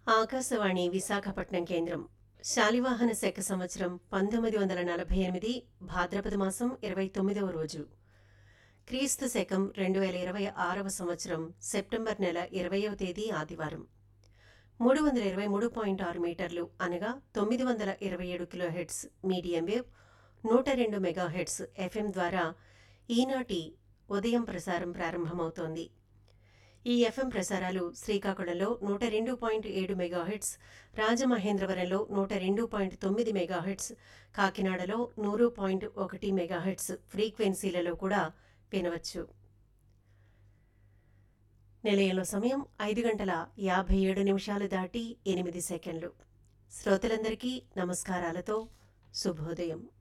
ఆకాశవాణి విశాఖపట్నం కేంద్రం శాలివాహన శక సంవత్సరం పంతొమ్మిది వందల నలభై ఎనిమిది భాద్రపద మాసం ఇరవై తొమ్మిదవ రోజు క్రీస్తు శకం రెండు వేల ఇరవై ఆరవ సంవత్సరం సెప్టెంబర్ నెల ఇరవయవ తేదీ ఆదివారం మూడు వందల ఇరవై మూడు పాయింట్ ఆరు మీటర్లు అనగా తొమ్మిది వందల ఇరవై ఏడు కిలో హెడ్స్ మీడియం వేవ్ నూట రెండు మెగా హెడ్స్ ఎఫ్ఎం ద్వారా ఈనాటి ఉదయం ప్రసారం ప్రారంభమవుతోంది ఈ ఎఫ్ఎం ప్రసారాలు శ్రీకాకుళంలో నూట రెండు పాయింట్ ఏడు మెగాహెట్స్ రాజమహేంద్రవరంలో నూట రెండు పాయింట్ తొమ్మిది మెగాహెట్స్ కాకినాడలో నూరు పాయింట్ ఒకటి మెగాహెట్స్ ఫ్రీక్వెన్సీలలో కూడా వినవచ్చు నిలయంలో సమయం ఐదు గంటల యాభై ఏడు నిమిషాలు దాటి ఎనిమిది సెకండ్లు శ్రోతలందరికీ నమస్కారాలతో శుభోదయం